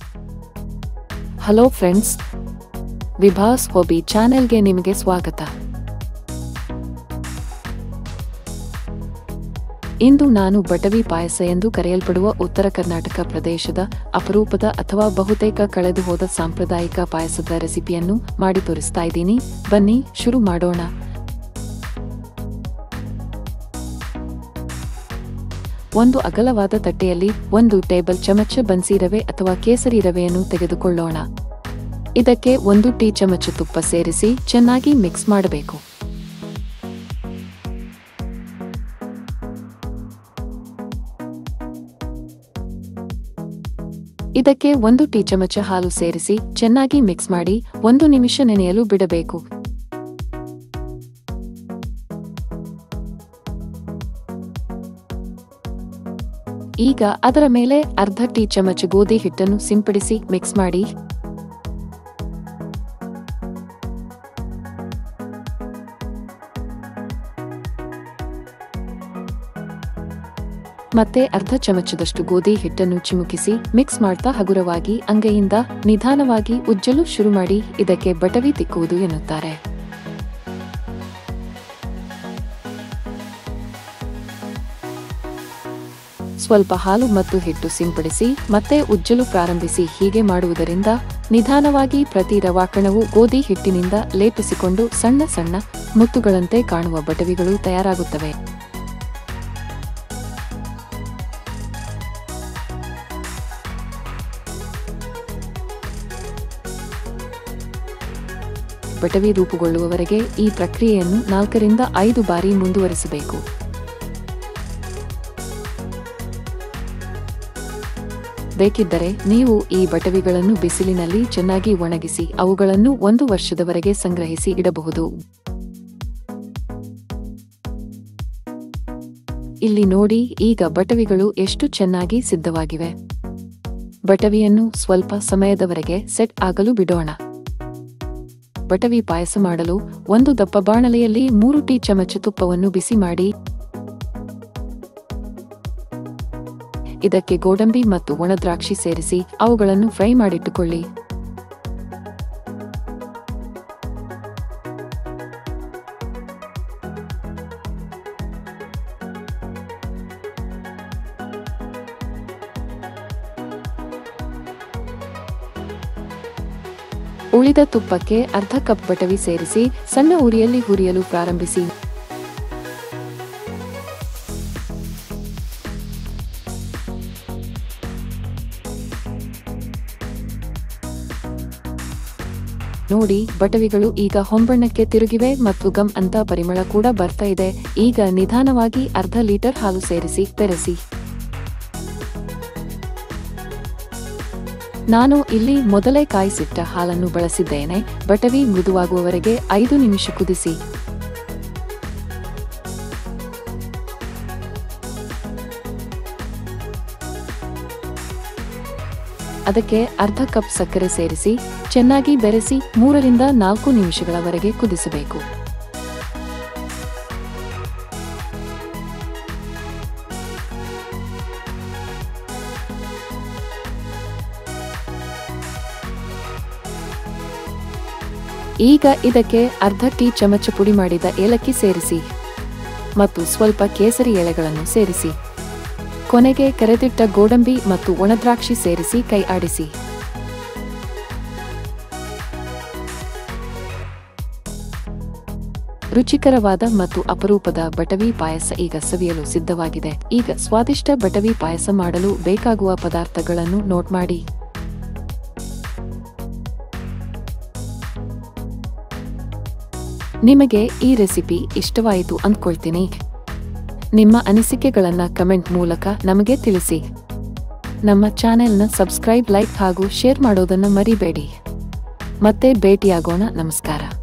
hello friends ವಿಭಾಸ್ ಹೊಬಿ ಚಾನೆಲ್ಗೆ ನಿಮಗೆ ಸ್ವಾಗತ ಇಂದು ನಾನು ಬಟವಿ ಪಾಯಸ ಎಂದು ಕರೆಯಲ್ಪಡುವ ಉತ್ತರ ಕರ್ನಾಟಕ ಪ್ರದೇಶದ ಅಪರೂಪದ ಅಥವಾ ಬಹುತೇಕ ಕಳೆದು ಹೋದ ಸಾಂಪ್ರದಾಯಿಕ ಪಾಯಸದ ರೆಸಿಪಿಯನ್ನು ಮಾಡಿ ತೋರಿಸ್ತಾ ಇದ್ದೀನಿ ಬನ್ನಿ ಶುರು ಮಾಡೋಣ ಒಂದು ಅಗಲವಾದ ತಟ್ಟೆಯಲ್ಲಿ ಒಂದು ಟೇಬಲ್ ಚಮಚ ಬನ್ಸಿ ರವೆ ಅಥವಾ ಕೇಸರಿ ರವೆಯನ್ನು ತೆಗೆದುಕೊಳ್ಳೋಣ ಇದಕ್ಕೆ ಒಂದು ಟೀ ಚಮಚ ತುಪ್ಪ ಸೇರಿಸಿ ಚೆನ್ನಾಗಿ ಮಿಕ್ಸ್ ಮಾಡಬೇಕು ಇದಕ್ಕೆ ಒಂದು ಟೀ ಚಮಚ ಹಾಲು ಸೇರಿಸಿ ಚೆನ್ನಾಗಿ ಮಿಕ್ಸ್ ಮಾಡಿ ಒಂದು ನಿಮಿಷ ನೆನೆಯಲು ಬಿಡಬೇಕು ಈಗ ಅದರ ಮೇಲೆ ಅರ್ಧ ಟೀ ಚಮಚ ಗೋಧಿ ಹಿಟ್ಟನ್ನು ಸಿಂಪಡಿಸಿ ಮಿಕ್ಸ್ ಮಾಡಿ ಮತ್ತೆ ಅರ್ಧ ಚಮಚದಷ್ಟು ಗೋಧಿ ಹಿಟ್ಟನ್ನು ಚಿಮುಕಿಸಿ ಮಿಕ್ಸ್ ಮಾಡ್ತಾ ಹಗುರವಾಗಿ ಅಂಗೈಯಿಂದ ನಿಧಾನವಾಗಿ ಉಜ್ಜಲು ಶುರು ಮಾಡಿ ಇದಕ್ಕೆ ಬಟವಿ ತಿಕ್ಕುವುದು ಎನ್ನುತ್ತಾರೆ ಸ್ವಲ್ಪ ಹಾಲು ಮತ್ತು ಹಿಟ್ಟು ಸಿಂಪಡಿಸಿ ಮತ್ತೆ ಉಜ್ಜಲು ಪ್ರಾರಂಭಿಸಿ ಹೀಗೆ ಮಾಡುವುದರಿಂದ ನಿಧಾನವಾಗಿ ಪ್ರತಿ ರವಾಕಣವು ಗೋಧಿ ಹಿಟ್ಟಿನಿಂದ ಲೇಪಿಸಿಕೊಂಡು ಸಣ್ಣ ಸಣ್ಣ ಮುತ್ತುಗಳಂತೆ ಕಾಣುವ ಬಟವಿಗಳು ತಯಾರಾಗುತ್ತವೆ ಬಟವಿ ರೂಪುಗೊಳ್ಳುವವರೆಗೆ ಈ ಪ್ರಕ್ರಿಯೆಯನ್ನು ನಾಲ್ಕರಿಂದ ಐದು ಬಾರಿ ಮುಂದುವರಿಸಬೇಕು ಬೇಕಿದ್ದರೆ ನೀವು ಈ ಬಟವಿಗಳನ್ನು ಬಿಸಿಲಿನಲ್ಲಿ ಚೆನ್ನಾಗಿ ಒಣಗಿಸಿ ಅವುಗಳನ್ನು ಒಂದು ವರ್ಷದವರೆಗೆ ಸಂಗ್ರಹಿಸಿ ಇಡಬಹುದು ಇಲ್ಲಿ ನೋಡಿ ಈಗ ಬಟವಿಗಳು ಎಷ್ಟು ಚೆನ್ನಾಗಿ ಸಿದ್ಧವಾಗಿವೆ ಬಟವಿಯನ್ನು ಸ್ವಲ್ಪ ಸಮಯದವರೆಗೆ ಸೆಟ್ ಆಗಲು ಬಿಡೋಣ ಬಟವಿ ಪಾಯಸ ಮಾಡಲು ಒಂದು ದಪ್ಪ ಬಾಣಲೆಯಲ್ಲಿ ಮೂರು ಟೀ ಚಮಚ ತುಪ್ಪವನ್ನು ಬಿಸಿ ಮಾಡಿ ಇದಕ್ಕೆ ಗೋಡಂಬಿ ಮತ್ತು ಒಣದ್ರಾಕ್ಷಿ ಸೇರಿಸಿ ಅವುಗಳನ್ನು ಫ್ರೈ ಮಾಡಿಟ್ಟುಕೊಳ್ಳಿ ಉಳಿದ ತುಪ್ಪಕ್ಕೆ ಅರ್ಧ ಕಪ್ ಬಟವಿ ಸೇರಿಸಿ ಸಣ್ಣ ಉರಿಯಲ್ಲಿ ಹುರಿಯಲು ಪ್ರಾರಂಭಿಸಿ ನೋಡಿ ಬಟವಿಗಳು ಈಗ ಹೊಂಬಣ್ಣಕ್ಕೆ ತಿರುಗಿವೆ ಮತ್ತು ಗಮ್ ಅಂತ ಪರಿಮಳ ಕೂಡ ಬರ್ತಾ ಇದೆ ಈಗ ನಿಧಾನವಾಗಿ ಅರ್ಧ ಲೀಟರ್ ಹಾಲು ಸೇರಿಸಿ ಬೆರೆಸಿ ನಾನು ಇಲ್ಲಿ ಮೊದಲೇ ಕಾಯಿಸಿಟ್ಟ ಹಾಲನ್ನು ಬಳಸಿದ್ದೇನೆ ಬಟವಿ ಮೃದುವಾಗುವವರೆಗೆ ಐದು ನಿಮಿಷ ಕುದಿಸಿ ಅದಕ್ಕೆ ಅರ್ಧ ಕಪ್ ಸಕ್ಕರೆ ಸೇರಿಸಿ ಚೆನ್ನಾಗಿ ಬೆರೆಸಿ ಮೂರರಿಂದ ನಾಲ್ಕು ನಿಮಿಷಗಳವರೆಗೆ ಕುದಿಸಬೇಕು ಈಗ ಇದಕ್ಕೆ ಅರ್ಧ ಟೀ ಚಮಚ ಪುಡಿ ಮಾಡಿದ ಏಲಕ್ಕಿ ಸೇರಿಸಿ ಮತ್ತು ಸ್ವಲ್ಪ ಕೇಸರಿ ಎಳೆಗಳನ್ನು ಸೇರಿಸಿ ಕೊನೆಗೆ ಕರೆದಿಟ್ಟ ಗೋಡಂಬಿ ಮತ್ತು ಒಣದ್ರಾಕ್ಷಿ ಸೇರಿಸಿ ಕೈ ಆಡಿಸಿ ರುಚಿಕರವಾದ ಮತ್ತು ಅಪರೂಪದ ಬಟವಿ ಪಾಯಸ ಈಗ ಸವಿಯಲು ಸಿದ್ಧವಾಗಿದೆ ಈಗ ಸ್ವಾದಿಷ್ಟ ಬಟವಿ ಪಾಯಸ ಮಾಡಲು ಬೇಕಾಗುವ ಪದಾರ್ಥಗಳನ್ನು ನೋಟ್ ಮಾಡಿ ನಿಮಗೆ ಈ ರೆಸಿಪಿ ಇಷ್ಟವಾಯಿತು ಅಂದ್ಕೊಳ್ತೀನಿ ನಿಮ್ಮ ಅನಿಸಿಕೆಗಳನ್ನ ಕಮೆಂಟ್ ಮೂಲಕ ನಮಗೆ ತಿಳಿಸಿ ನಮ್ಮ ಚಾನೆಲ್ನ ಸಬ್ಸ್ಕ್ರೈಬ್ ಲೈಕ್ ಹಾಗೂ ಶೇರ್ ಮಾಡೋದನ್ನ ಮರಿಬೇಡಿ ಮತ್ತೆ ಭೇಟಿಯಾಗೋಣ ನಮಸ್ಕಾರ